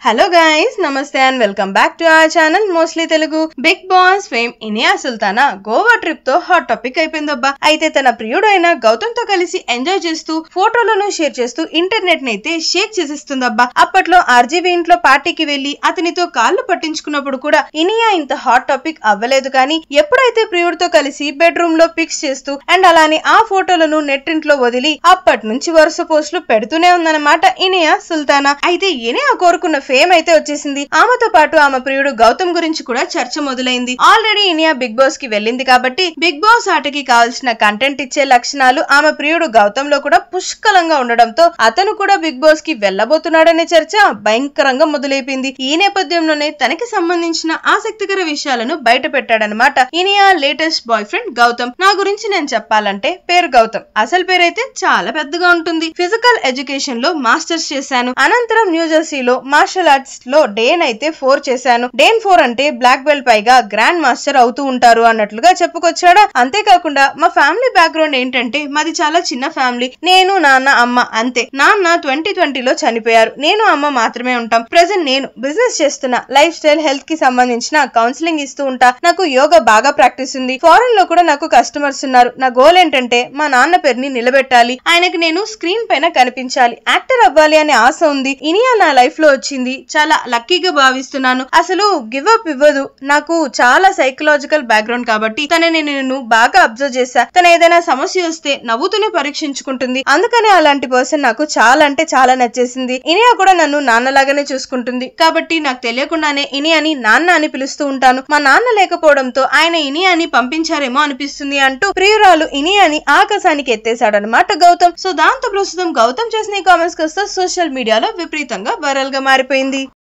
hello guys నమస్తే and welcome back to our channel mostly Telugu Bigg Boss fame Inaya Sultana Goa trip తో hot topic అయిపోయిందబ్బా అయితే తన ప్రియుడైన గౌతమ్ తో కలిసి ఎంజాయ్ చేస్తూ ఫోటోలను షేర్ చేస్తూ ఇంటర్నెట్ నైతే షేక్ చేసేస్తుందబ్బా అప్పట్లో ఆర్జీవీ ఇంట్లో పార్టీకి వెళ్లి అతనితో కాళ్ళు పట్టించుకున్నప్పుడు కూడా ఇనియా ఇంత హాట్ టాపిక్ అవ్వలేదు కానీ ఎప్పుడైతే ప్రియుడితో కలిసి బెడ్రూమ్ లో పిక్స్ చేస్తూ అండ్ అలానే ఆ ఫోటోలను నెట్టింట్లో వదిలి అప్పటి నుంచి వరుస పోస్టులు పెడుతూనే ఉందన్నమాట ఇనియా సుల్తానా అయితే ఇనియా కోరుకున్న ఫేమ్ అయితే వచ్చేసింది ఆమెతో పాటు ఆమె ప్రియుడు గౌతమ్ గురించి కూడా చర్చ మొదలైంది ఆల్రెడీ ఇనియా బిగ్ బాస్ కి వెళ్ళింది కాబట్టి బిగ్ బాస్ ఆటకి కావాల్సిన కంటెంట్ ఇచ్చే లక్షణాలు ఆమె ప్రియుడు గౌతమ్ లో కూడా పుష్కలంగా ఉండడంతో అతను కూడా బిగ్ బాస్ కి వెళ్ళబోతున్నాడనే చర్చ భయంకరంగా మొదలైపోయింది ఈ నేపథ్యంలోనే తనకి సంబంధించిన ఆసక్తికర విషయాలను బయట పెట్టాడనమాట Inaya latest boyfriend Gautam నా గురించి నేను చెప్పాలంటే పేరు గౌతమ్ అసలు పేరైతే చాలా పెద్దగా ఉంటుంది ఫిజికల్ ఎడ్యుకేషన్ లో మాస్టర్స్ చేశాను అనంతరం న్యూజెర్సీలో మార్షల్ ఆర్ట్స్ లో డేన్ అయితే ఫోర్ చేశాను డేన్ ఫోర్ అంటే బ్లాక్ బెల్ట్ పైగా గ్రాండ్ మాస్టర్ అవుతూ ఉంటారు అన్నట్లుగా చెప్పుకొచ్చాడా అంతేకాకుండా మా ఫ్యామిలీ బ్యాక్గ్రౌండ్ ఏంటంటే మాది చాలా చిన్న ఫ్యామిలీ నేను నాన్న అమ్మ అంతే నాన్న ట్వంటీ ట్వంటీలో చనిపోయారు నేను అమ్మ మాత్రమే ఉంటాం ప్రెసెంట్ నేను బిజినెస్ చేస్తున్నా లైఫ్ స్టైల్ హెల్త్ కి సంబంధించిన కౌన్సిలింగ్ ఇస్తూ ఉంటా నాకు యోగా బాగా ప్రాక్టీస్ ఉంది ఫారెన్ లో కూడా నాకు కస్టమర్స్ ఉన్నారు నా గోల్ ఏంటంటే మా నాన్న పేరుని నిలబెట్టాలి ఆయనకి నేను స్క్రీన్ పైన కనిపించాలి యాక్టర్ అవ్వాలి అనే ఆశ ఉంది ఇనియా నా లైఫ్ లో వచ్చింది చాలా లక్కీగా భావిస్తున్నాను అసలు గివ్ అప్ ఇవ్వదు నాకు చాలా సైకలాజికల్ బ్యాక్గ్రౌండ్ కాబట్టి తనని నేను బాగా అబ్జర్వ్ చేశా తన ఏదైనా సమస్య వస్తే నవ్వుతూనే పరీక్షించుకుంటుంది అందుకనే అలాంటి పర్సన్ నాకు చాలా అంటే చాలా నచ్చేసింది ఇనియా కూడా నన్ను నాన్నలాగానే చూసుకుంటుంది కాబట్టి నాకు తెలియకుండానే ఇనియాని నాన్న అని పిలుస్తూ ఉంటాను మా నాన్న లేకపోవడంతో ఆయన ఇనియాని పంపించారేమో అనిపిస్తుంది అంటూ ప్రియురాలు ఇనియాని ఆకాశానికి ఎత్తేశాడనమాట గౌతమ్ సో దాంతో ప్రస్తుతం గౌతమ్ చేసిన ఈ కామెంట్స్ కాస్త సోషల్ మీడియాలో విపరీతంగా వైరల్ గా మారిపోయింది